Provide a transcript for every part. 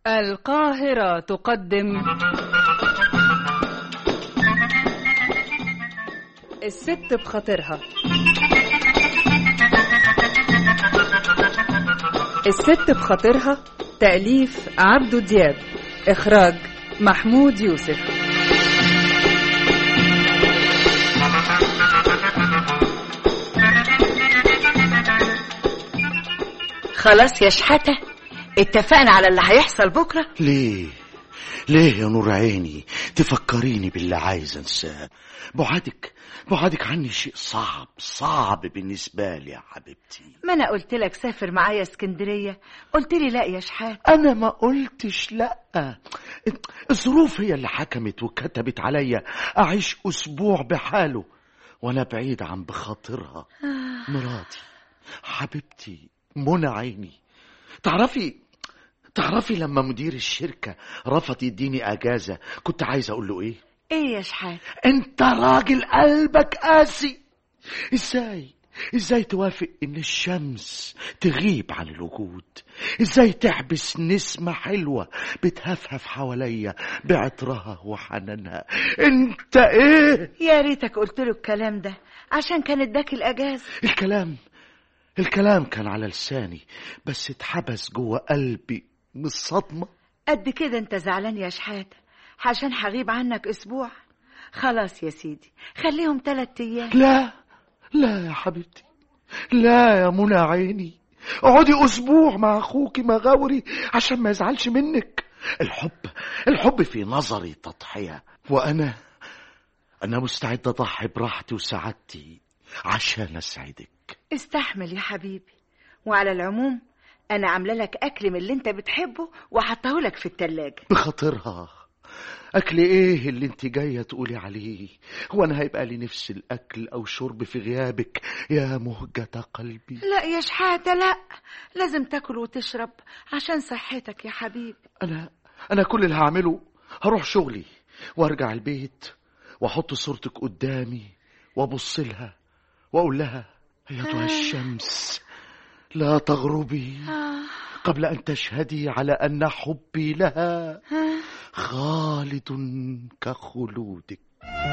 القاهرة تقدم الست بخاطرها الست بخاطرها تأليف عبدو دياب إخراج محمود يوسف خلاص يا شحاتة اتفقنا على اللي هيحصل بكرة ليه ليه يا نور عيني تفكريني باللي عايز انساه بعدك بعدك عني شيء صعب صعب بالنسبة لي يا حبيبتي ما انا قلت لك سافر معايا اسكندرية قلت لي لا يا شحاتة انا ما قلتش لا الظروف هي اللي حكمت وكتبت عليا اعيش اسبوع بحاله وانا بعيد عن بخاطرها مراتي حبيبتي منى عيني تعرفي تعرفي لما مدير الشركة رفض يديني اجازة كنت عايز اقول له ايه ايه يا شحاتة انت راجل قلبك قاسي ازاي ازاي توافق ان الشمس تغيب عن الوجود ازاي تحبس نسمة حلوة بتهفهف حواليا بعطرها وحنانها انت ايه يا ريتك قلت له الكلام ده عشان كان اداك الاجازة الكلام الكلام كان على لساني بس اتحبس جوه قلبي من الصدمة قد كده انت زعلان يا شحاتة عشان هغيب عنك اسبوع خلاص يا سيدي خليهم تلات ايام لا لا يا حبيبتي لا يا منى عيني اقعدي اسبوع مع اخوكي مغاوري عشان ما يزعلش منك الحب الحب في نظري تضحية وانا انا مستعد اضحي براحتي وسعادتي عشان اسعدك استحمل يا حبيبي وعلى العموم انا عامله لك اكل من اللي انت بتحبه وحطه لك في التلاجة بخاطرها اكل ايه اللي انت جايه تقولي عليه هو انا هيبقى لي نفس الاكل او شرب في غيابك يا مهجة قلبي لا يا شحاتة لا لازم تاكل وتشرب عشان صحتك يا حبيبي انا انا كل اللي هعمله هروح شغلي وارجع البيت واحط صورتك قدامي وابص لها واقول لها ايتها الشمس لا تغربي قبل ان تشهدي على ان حبي لها خالد كخلودك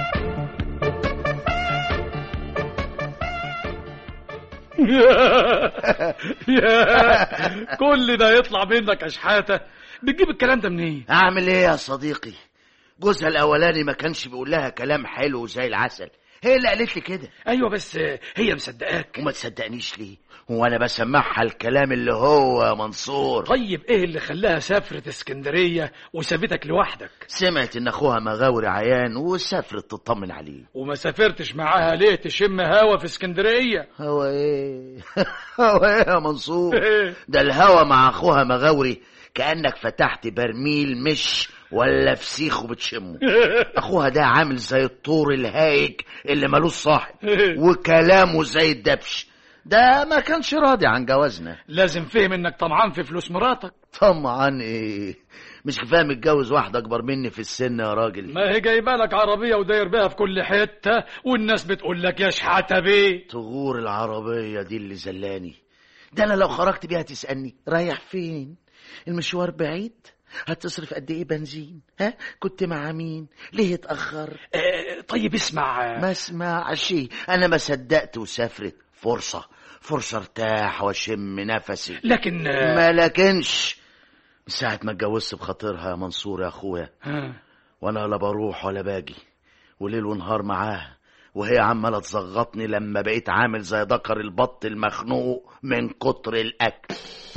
يا كل ده يطلع منك يا شحاته بتجيب الكلام ده منين اعمل ايه يا صديقي جوزها الاولاني ما كانش بيقول لها كلام حلو زي العسل هي اللي قالت لي كده ايوه بس هي مصدقاك وما تصدقنيش ليه هو انا بسمعها الكلام اللي هو يا منصور طيب ايه اللي خلاها سافرت اسكندريه وسابتك لوحدك سمعت ان اخوها مغاوري عيان وسافرت تطمن عليه وما سافرتش معاها ليه تشم هوا في اسكندريه هو ايه هو ايه يا منصور ده الهوا مع اخوها مغاوري كانك فتحت برميل مش ولا فسيخ وبتشمه اخوها ده عامل زي الطور الهايج اللي ملوش صاحب وكلامه زي الدبش ده ما كانش راضي عن جوازنا لازم فهم انك طمعان في فلوس مراتك طمعان ايه مش كفايه متجوز واحده اكبر مني في السن يا راجل ما هي جايبه لك عربيه وداير بيها في كل حته والناس بتقول لك يا شحاته بيه تغور العربيه دي اللي زلاني ده انا لو خرجت بيها تسالني رايح فين المشوار بعيد هتصرف قد ايه بنزين ها كنت مع مين ليه اتاخر آه طيب اسمع ما اسمعش انا ما صدقت وسافرت فرصه فرصه ارتاح واشم نفسي لكن ما لكنش من ساعه ما اتجوزت بخاطرها يا منصور يا اخويا وانا لا بروح ولا باجي وليل ونهار معاها وهي عماله تزغطني لما بقيت عامل زي ذكر البط المخنوق من كتر الاكل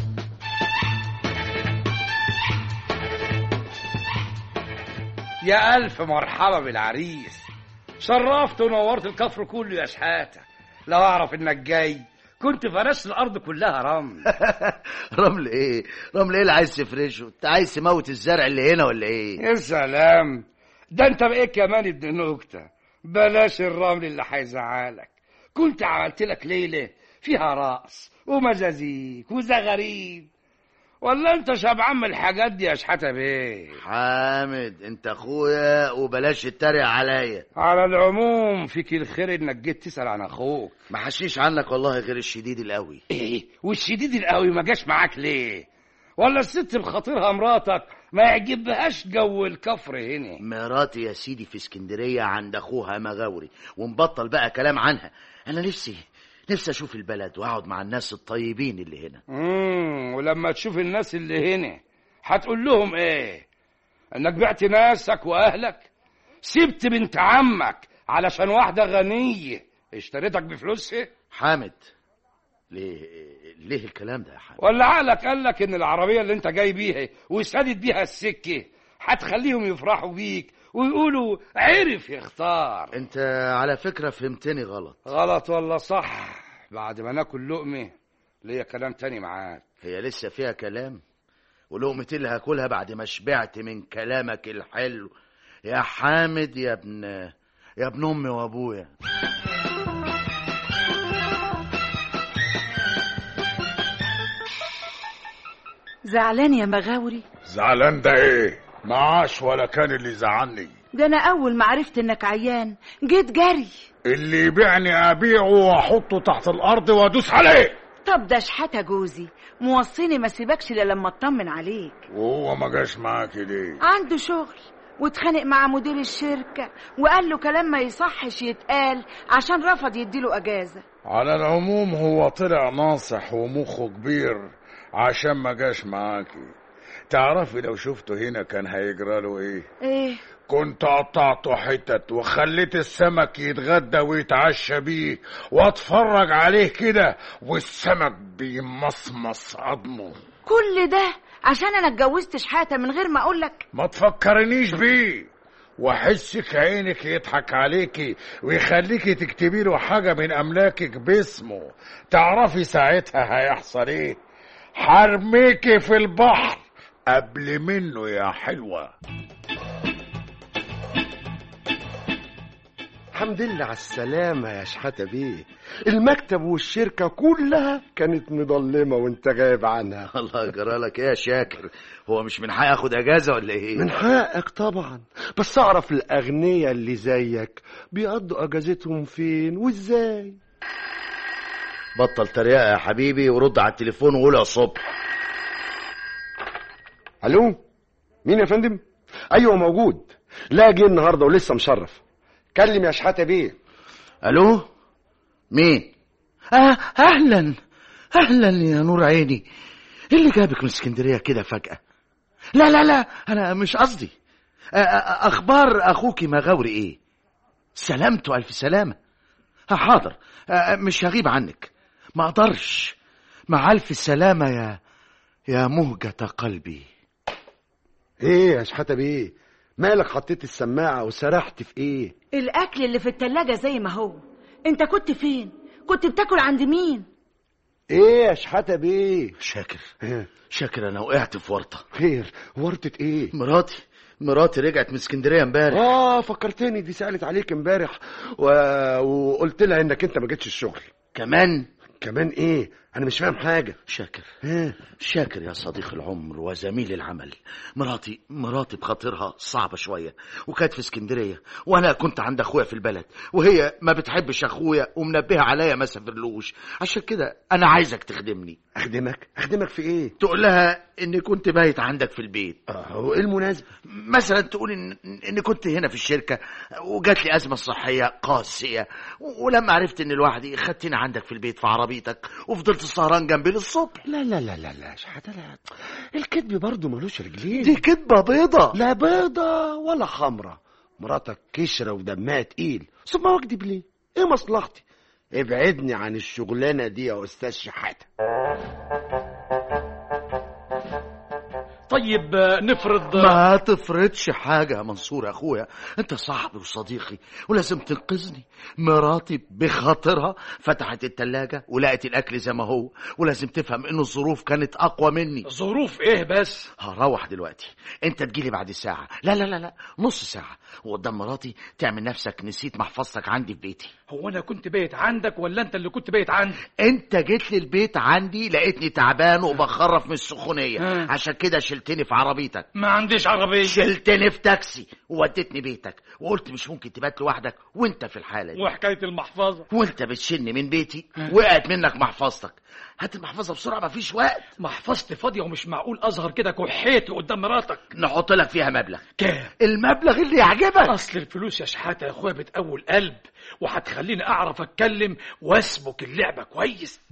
يا ألف مرحبا بالعريس شرفت ونورت الكفر كله يا شحاتة لو أعرف إنك جاي كنت فرشت الأرض كلها رمل رمل إيه؟ رمل إيه اللي عايز تفرشه؟ أنت عايز تموت الزرع اللي هنا ولا إيه؟ يا سلام ده أنت بقيت كمان ابن نكتة بلاش الرمل اللي هيزعلك كنت عملت لك ليلة فيها رقص ومزازيك وزغاريد ولا انت شبعان من الحاجات دي يا شحاته بيه حامد انت اخويا وبلاش تتريق عليا على العموم فيك الخير انك جيت تسال عن اخوك ما حشيش عنك والله غير الشديد القوي ايه والشديد القوي ما جاش معاك ليه ولا الست بخاطرها مراتك ما يعجبهاش جو الكفر هنا مراتي يا سيدي في اسكندرية عند أخوها مغاوري ونبطل بقى كلام عنها أنا نفسي نفسي أشوف البلد وأقعد مع الناس الطيبين اللي هنا امم ولما تشوف الناس اللي هنا هتقول لهم ايه انك بعت ناسك واهلك سبت بنت عمك علشان واحده غنيه اشتريتك بفلوسها حامد ليه ليه الكلام ده يا حامد ولا عقلك قال لك ان العربيه اللي انت جاي بيها وسادت بيها السكه هتخليهم يفرحوا بيك ويقولوا عرف يختار أنت على فكرة فهمتني غلط غلط ولا صح بعد ما ناكل لقمه ليا كلام تاني معاك هي لسه فيها كلام ولقمتي اللي هاكلها بعد ما شبعت من كلامك الحلو يا حامد يا ابن يا ابن امي وابويا زعلان يا مغاوري زعلان ده ايه معاش ولا كان اللي زعلني ده انا اول ما عرفت انك عيان جيت جري اللي يبيعني ابيعه واحطه تحت الارض وادوس عليه طب ده شحاتة جوزي موصيني ما سيبكش الا لما اطمن عليك وهو ما جاش معاكي ليه عنده شغل واتخانق مع مدير الشركة وقال له كلام ما يصحش يتقال عشان رفض يديله اجازة على العموم هو طلع ناصح ومخه كبير عشان ما جاش معاكي تعرفي لو شفته هنا كان هيجرى له ايه ايه كنت قطعته حتت وخليت السمك يتغدى ويتعشى بيه واتفرج عليه كده والسمك بيمصمص عظمه كل ده عشان انا اتجوزت شحاتة من غير ما اقولك ما تفكرنيش بيه واحسك عينك يضحك عليكي ويخليكي تكتبي له حاجة من أملاكك باسمه تعرفي ساعتها هيحصل ايه حرميكي في البحر قبل منه يا حلوة الحمد لله على السلامة يا شحاتة بيه المكتب والشركة كلها كانت مضلمة وانت غايب عنها الله جرالك ايه يا شاكر هو مش من حقي اخد اجازه ولا ايه من حقك طبعا بس اعرف الاغنياء اللي زيك بيقضوا اجازتهم فين وازاي بطل تريقه يا حبيبي ورد على التليفون وقول يا صبح الو مين يا فندم ايوه موجود لا جه النهارده ولسه مشرف كلم يا شحاتة بيه الو مين آه اهلا اهلا يا نور عيني ايه اللي جابك من اسكندريه كده فجاه لا لا لا انا مش قصدي آه، آه، اخبار اخوكي مغاوري ايه سلامته الف سلامه آه، حاضر آه، مش هغيب عنك ما اقدرش مع الف سلامه يا يا مهجه قلبي ايه يا شحاتة بيه مالك حطيت السماعة وسرحت في ايه الاكل اللي في التلاجة زي ما هو انت كنت فين كنت بتاكل عند مين ايه يا شحاتة بيه شاكر ها، شاكر انا وقعت في ورطه خير ورطة ايه مراتي مراتي رجعت من اسكندريه امبارح اه فكرتني دي سألت عليك امبارح و... وقلت لها انك انت ما جيتش الشغل كمان كمان ايه انا مش فاهم حاجة شاكر ها شاكر يا صديق العمر وزميل العمل مراتي مراتي بخاطرها صعبة شوية وكانت في اسكندرية وأنا كنت عند أخويا في البلد وهي ما بتحبش أخويا ومنبهة عليا ما سافرلوش عشان كده أنا عايزك تخدمني اخدمك اخدمك في ايه تقول لها إني كنت بايت عندك في البيت اه وايه المناسبة مثلا تقول إن إني كنت هنا في الشركة وجات لي أزمة صحية قاسية ولما عرفت إني لوحدي خدتني عندك في البيت في عربيتك وفضلت سهران جنبي للصبح لا لا لا لا لا شحاتة لا الكذب برضه ملوش رجلين دي كدبة بيضة لا بيضة ولا حمرة مراتك كشرة ودمها تقيل ثم اكدب ليه ايه مصلحتي ابعدني عن الشغلانة دي يا استاذ شحاتة طيب آه، نفرض ما تفرضش حاجة يا منصور يا أخويا أنت صاحبي وصديقي ولازم تنقذني مراتي بخاطرها فتحت التلاجة ولقت الأكل زي ما هو ولازم تفهم إن الظروف كانت أقوى مني ظروف ايه بس هروح دلوقتي أنت تجيلي بعد ساعة لا لا لا لا نص ساعة وقدام مراتي تعمل نفسك نسيت محفظتك عندي في بيتي هو انا كنت بايت عندك ولا انت اللي كنت بايت عندي انت جيت لي البيت عندي لقيتني تعبان وبخرف من السخونيه آه. عشان كده شلت شلتني في عربيتك ما عنديش عربية شلتني في تاكسي ووديتني بيتك وقلت مش ممكن تبات لوحدك وانت في الحالة دي وحكاية المحفظة وانت بتشن من بيتي وقعت منك محفظتك هات المحفظة بسرعة مفيش وقت محفظتي فاضية ومش معقول أظهر كده كحيتي قدام مراتك نحط لك فيها مبلغ كام المبلغ اللي يعجبك أصل الفلوس يا شحاتة يا أخويا بتقوي القلب وهتخليني أعرف أتكلم وأسبك اللعبة كويس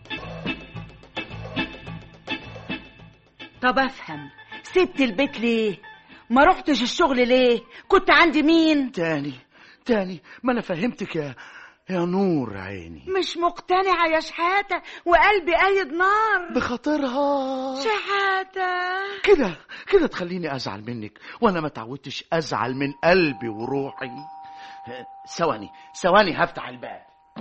طب افهم سبت البيت ليه ما رحتش الشغل ليه كنت عندي مين تاني تاني ما انا فهمتك يا يا نور عيني مش مقتنعة يا شحاتة وقلبي قايد نار بخاطرها شحاتة كده كده تخليني ازعل منك وانا ما تعودتش ازعل من قلبي وروحي ثواني ثواني هفتح الباب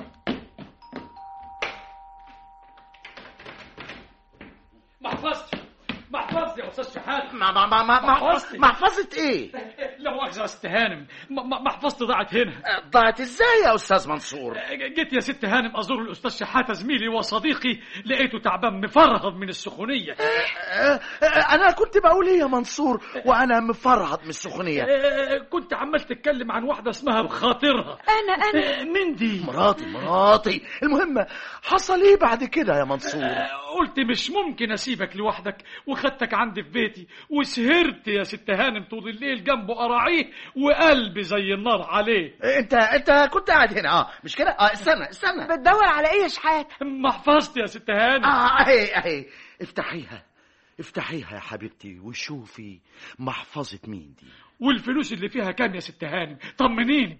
محفظتي محفظتي يا أستاذ شحاتة ما ما ما ما محفظتي. محفظة ايه لا مؤاخذة يا ست هانم م- م- محفظتي ضاعت هنا ضاعت ازاي يا استاذ منصور جيت يا ست هانم ازور الاستاذ شحاته زميلي وصديقي لقيته تعبان مفرهد من السخونيه آه، آه، انا كنت بقول ايه يا منصور وانا مفرهد من السخونيه آه، كنت عمال تتكلم عن واحده اسمها بخاطرها انا انا آه، مين دي مراتي مراتي المهم حصل ايه بعد كده يا منصور آه، قلت مش ممكن اسيبك لوحدك وخدتك عندي في بيتي وسهرت يا ست هانم طول الليل جنبه اراعيه وقلبي زي النار عليه انت انت كنت قاعد هنا اه مش كده اه استنى استنى بتدور على ايه يا شحاتة محفظتي يا ست هانم اه اهي اهي افتحيها افتحيها يا حبيبتي وشوفي محفظة مين دي والفلوس اللي فيها كام يا ست هانم طمنيني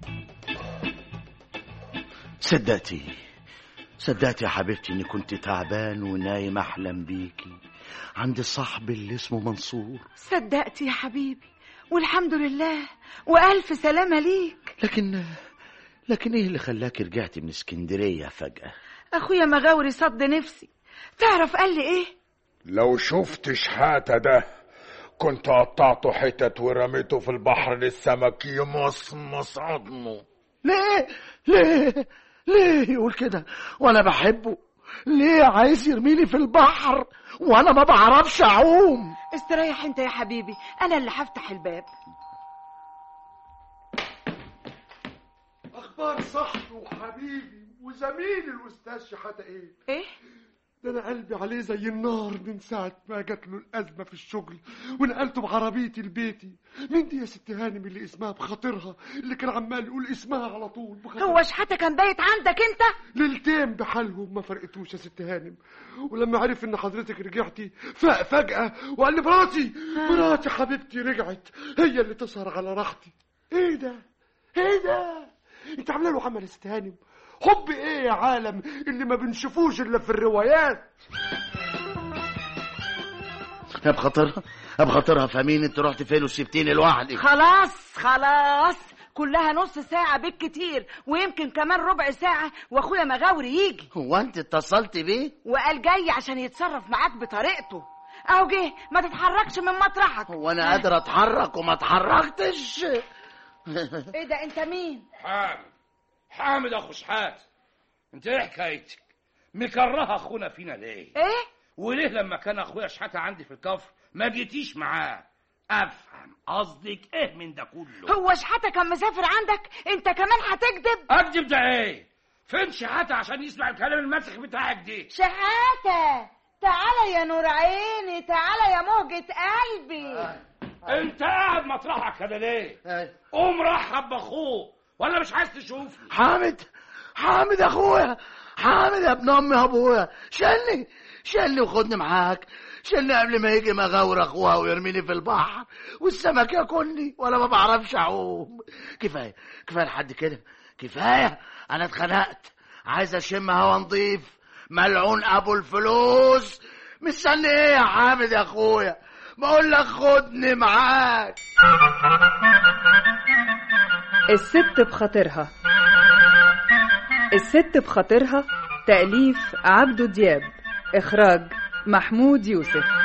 صدقتي صدقتي يا حبيبتي اني كنت تعبان ونايم احلم بيكي عند صاحبي اللي اسمه منصور صدقت يا حبيبي والحمد لله والف سلامة ليك لكن لكن ايه اللي خلاك رجعتي من اسكندرية فجأة اخويا مغاوري صد نفسي تعرف قال لي ايه لو شفت شحاتة ده كنت قطعته حتت ورميته في البحر للسمك يمصمص عظمه ليه ليه ليه يقول كده وانا بحبه ليه عايز يرميني في البحر وانا ما بعرفش اعوم استريح انت يا حبيبي انا اللي هفتح الباب اخبار صاحبي وحبيبي وزميلي الاستاذ شحاته ايه ايه ده انا قلبي عليه زي النار من ساعه ما جات له الازمه في الشغل ونقلته بعربيتي لبيتي مين دي يا ست هانم اللي اسمها بخاطرها اللي كان عمال يقول اسمها على طول بخاطرها هو شحاتة كان بايت عندك انت ليلتين بحالهم ما فرقتوش يا ست هانم ولما عرف ان حضرتك رجعتي فاق فجأة وقال لي مراتي مراتي حبيبتي رجعت هي اللي تسهر على راحتي ايه ده ايه ده انت عامله له عمل يا ست هانم حب ايه يا عالم اللي ما بنشوفوش الا في الروايات يا بخاطرها يا بخاطرها فاهمين انت رحت فين وسبتيني لوحدي خلاص خلاص كلها نص ساعة بالكتير ويمكن كمان ربع ساعة واخويا مغاوري يجي هو انت اتصلت بيه وقال جاي عشان يتصرف معاك بطريقته اهو جه ما تتحركش من مطرحك هو انا قادر اتحرك وما اتحركتش ايه ده انت مين حامد حامد اخو شحات انت ايه حكايتك مكرهه اخونا فينا ليه ايه وليه لما كان اخويا شحاته عندي في الكفر ما جيتيش معاه افهم قصدك ايه من ده كله هو شحاتة كان مسافر عندك انت كمان هتكذب اكذب ده ايه فين شحاته عشان يسمع الكلام المسخ بتاعك دي شحاتة تعالى يا نور عيني تعالى يا مهجة قلبي انت قاعد مطرحك كده ليه قوم رحب باخوه ولا مش عايز تشوفني حامد حامد يا اخويا حامد يا ابن امي يا ابويا شلني شلني وخدني معاك شلني قبل ما يجي مغاور اخوها ويرميني في البحر والسمك ياكلني ولا ما بعرفش اعوم كفايه كفايه لحد كده كفايه انا اتخنقت عايز اشم هوا نضيف ملعون ابو الفلوس مستني ايه يا حامد يا اخويا بقول لك خدني معاك الست بخاطرها الست بخاطرها تأليف عبدو دياب إخراج محمود يوسف